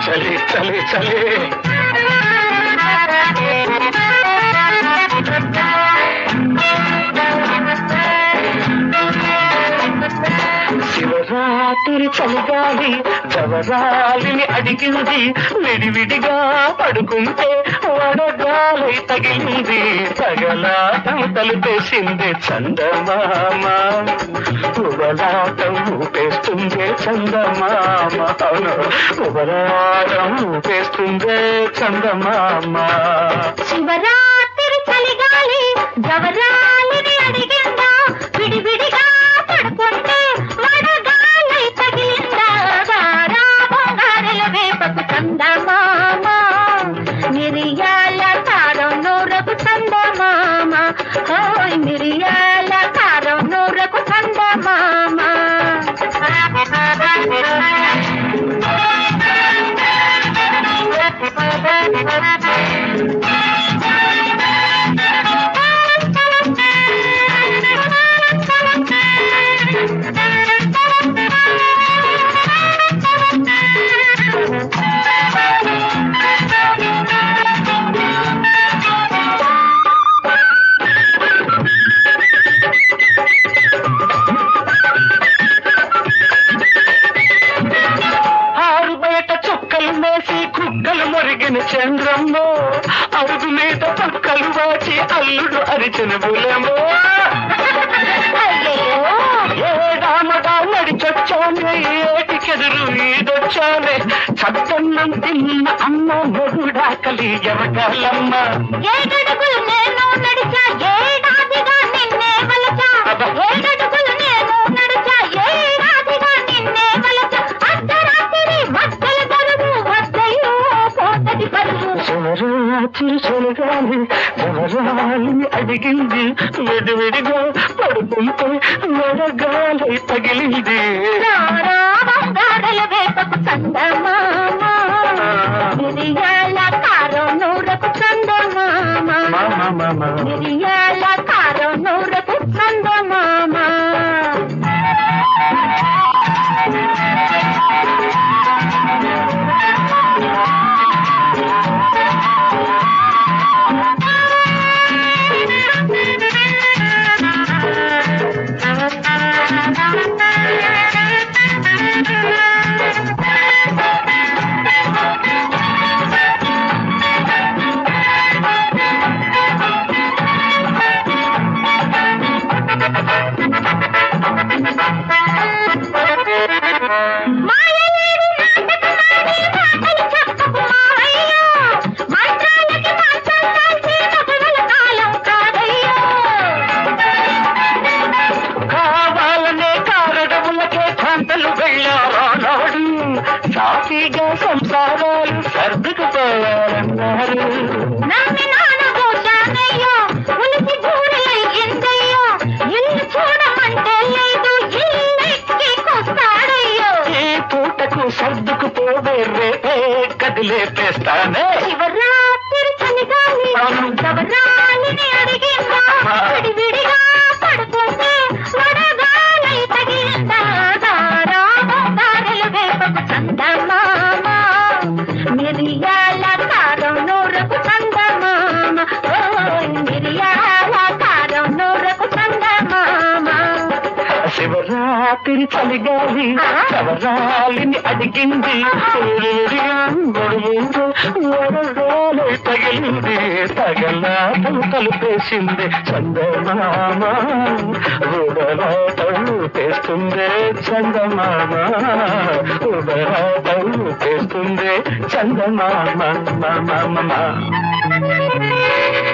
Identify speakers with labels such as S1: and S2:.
S1: చలి చలి చలి శివరాత్రి చలిగాలి జవరాలిని అడిగింది విడివిడిగా పడుకుంటే వడగాలి తగిలింది తగలాటం తలుపేసింది చందమామ ఉబలాటం ఊపేస్తుంది చందమామ అవును ఉబలాటం ఊపేస్తుంది చందమామ
S2: శివరాత్రి చలిగాలి జవరాలిని అడిగిందా విడివిడిగా పడుకుంటే వడగాలి తగిలిందా గారా బంగారెల వేపకు చందమామ మిరియాల కారం నూరకు చందమామ ఓయ్ మిరియాల కారం నూరకు చందమామ
S1: ఆరు బయట చుక్కలు మేసి కుక్కలు మొరిగిన చంద్రమ్మ అరుగు మీద పక్కలు వాచి అల్లుడు అరిచిన బులమో
S2: అయ్యయ్యో
S1: ఏడామడా నడిచొచ్చానే ఏటికెదురు ఈదొచ్చానే చద్దన్నం తిన్న అమ్మ మొగుడాకలి ఎవగాలమ్మ
S2: ఏడడుగులు నేను నడిచా ఏడాదిగా నిన్నే వలచా ఏడడుగులు నేను నడిచా ఏడాదిగా నిన్నే వలచా అర్ధరాత్రి మధ్యల గరువు వద్దయ్యో పోతది పరువు
S1: శివరాత్రి చలిగాలి శివరాలిని అడిగింది విడివిడిగా పడుకుంటే వడగాలి తగిలింది
S2: రారా బంగారల వేపకు చందమామ మిరియాల కారం నూరకు చందమామ
S1: మామ మామ
S2: మిరియాల కారం నూరకు చందమామ మాయలేడి నాటకమాడి మాటలు చెప్పకు మావయ్యో మంత్రాలకి మంత్రం కాల్చి మగవల కాలం కాదయ్యో
S1: కావాలనే కారడములకే కాంతలు వెళ్ళారానాడు సాఫీగా సంసారాలు సర్దుకుపోవాలన్నారు
S2: నమ్మి నానబోసానయ్యో ఉలిసి బూరెలై ఎందయ్యో ఇల్లు చూడమంటే లేదు ఇల్లెక్కి కొస్తాడయ్యో
S1: ఈ పూటకు సర్దుకుపోవే రేపే కదిలేపేస్తానే
S2: శివరాత్రి చలిగాలి శివరాలిని అడిగిందా విడివిడిగా పడుకుంటే వడగాలై తగిలిందా దారా బంగారెలు వేపకు చందమామ మిరియాల కారం నూరకు చందమామ ఓయ్ మిరియాల కారం నూరకు చందమామ
S1: శివరాత్రి చలిగాలి శవరాలిని అడిగింది వరగాలి తగిలింది తగలాటం కలిపేసింది చందమామ ఉడలాటం పేస్తుంది చందమామ ఉడలాటం పేస్తుంది చందమామ మామ